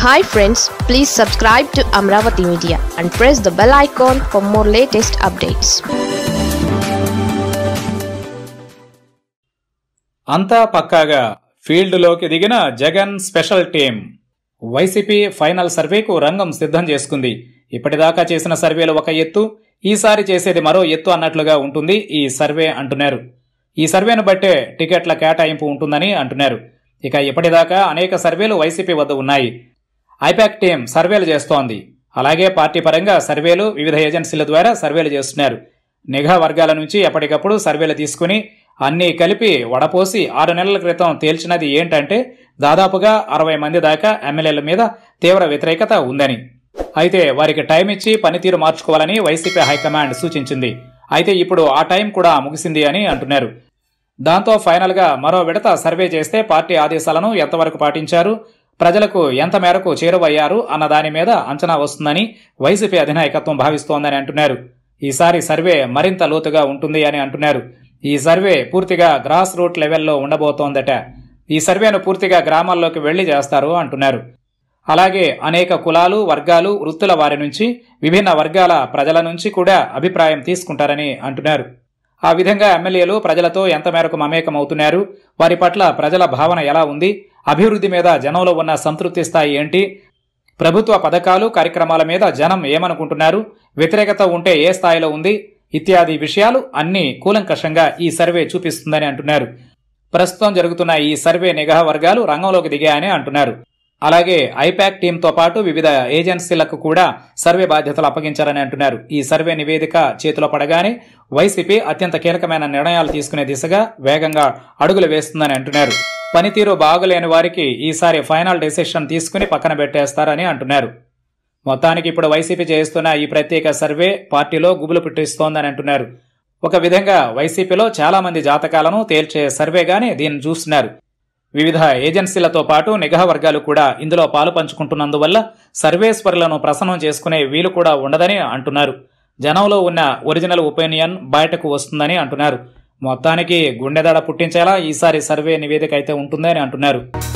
hi friends please subscribe to Amaravati media and press the bell icon for more latest updates అంతా పక్కాగా ఫీల్డ్లోకి దిగిన Jagan special team YCP final సర్వేకు రంగం సిద్ధం చేసుకుంది ఇప్పటిదాకా చేసిన సర్వేలు ఒక ఎత్తు ఈసారి చేసేది మరో ఎత్తు అన్నట్లుగా ఉంటుంది ఈ సర్వే అంటున్నారు ఈ సర్వేను బట్టే టికెట్ల కేటాయింపు ఉంటుందని అంటున్నారు ఇక ఇప్పటిదాకా అనేక సర్వేలు వైసీపీ వద్ద ఉన్నాయి ఐపాక్ టీం సర్వేలు చేస్తోంది అలాగే పార్టీ పరంగా సర్వేలు వివిధ ఏజెన్సీల ద్వారా సర్వేలు చేస్తున్నారు నిఘా వర్గాల నుంచి ఎప్పటికప్పుడు సర్వేలు తీసుకుని అన్నీ కలిపి వడపోసి ఆరు నెలల క్రితం తేల్చినది ఏంటంటే దాదాపుగా అరవై మంది దాకా ఎమ్మెల్యేల మీద తీవ్ర వ్యతిరేకత ఉందని అయితే వారికి టైం ఇచ్చి పనితీరు మార్చుకోవాలని వైసీపీ హైకమాండ్ సూచించింది అయితే ఇప్పుడు ఆ టైం కూడా ముగిసింది అని అంటున్నారు దాంతో ఫైనల్గా మరో విడత సర్వే చేస్తే పార్టీ ఆదేశాలను ఎంతవరకు పాటించారు ప్రజలకు ఎంత మేరకు చేరువయ్యారు అన్న దాని మీద అంచనా వస్తుందని వైసీపీ అధినాయకత్వం భావిస్తోందని అంటున్నారు ఈసారి సర్వే మరింత లోతుగా ఉంటుంది అని అంటున్నారు ఈ సర్వే పూర్తిగా గ్రాస్ రూట్ లెవెల్లో ఉండబోతోందట ఈ సర్వేను పూర్తిగా గ్రామాల్లోకి వెళ్లి చేస్తారు అంటున్నారు అలాగే అనేక కులాలు వర్గాలు వృత్తుల వారి నుంచి విభిన్న వర్గాల ప్రజల నుంచి కూడా అభిప్రాయం తీసుకుంటారని అంటున్నారు ఆ విధంగా ఎమ్మెల్యేలు ప్రజలతో ఎంత మేరకు మమేకమవుతున్నారు వారి పట్ల ప్రజల భావన ఎలా ఉంది అభివృద్ధి మీద జనంలో ఉన్న సంతృప్తి స్థాయి ఏంటి ప్రభుత్వ పథకాలు కార్యక్రమాల మీద జనం ఏమనుకుంటున్నారు వ్యతిరేకత ఉంటే ఏ స్థాయిలో ఉంది ఇత్యాది విషయాలు అన్నీ కూలంకషంగా ఈ సర్వే చూపిస్తుందని అంటున్నారు ప్రస్తుతం జరుగుతున్న ఈ సర్వే నిఘా వర్గాలు రంగంలోకి దిగాయని అంటున్నారు అలాగే ఐపాక్ టీంతో పాటు వివిధ ఏజెన్సీలకు కూడా సర్వే బాధ్యతలు అప్పగించారని అంటున్నారు ఈ సర్వే నివేదిక చేతిలో పడగానే వైసీపీ అత్యంత కీలకమైన నిర్ణయాలు తీసుకునే దిశగా వేగంగా అడుగులు వేస్తుందని అంటున్నారు పనితీరు బాగులేని వారికి ఈసారి ఫైనల్ డెసిషన్ తీసుకుని పక్కన పెట్టేస్తారని అంటున్నారు మొత్తానికి ఇప్పుడు వైసీపీ చేస్తున్న ఈ ప్రత్యేక సర్వే పార్టీలో గుబులు పుట్టిస్తోందని అంటున్నారు ఒక విధంగా వైసీపీలో చాలా మంది జాతకాలను తేల్చే సర్వేగానే దీన్ని చూస్తున్నారు వివిధ ఏజెన్సీలతో పాటు నిఘా వర్గాలు కూడా ఇందులో పాలు పంచుకుంటున్నందువల్ల సర్వేశ్వరులను ప్రసన్నం చేసుకునే వీలు కూడా ఉండదని అంటున్నారు జనంలో ఉన్న ఒరిజినల్ ఒపీనియన్ బయటకు వస్తుందని అంటున్నారు మొత్తానికి గుండెదడ పుట్టించేలా ఈసారి సర్వే నివేదిక అయితే ఉంటుందని అంటున్నారు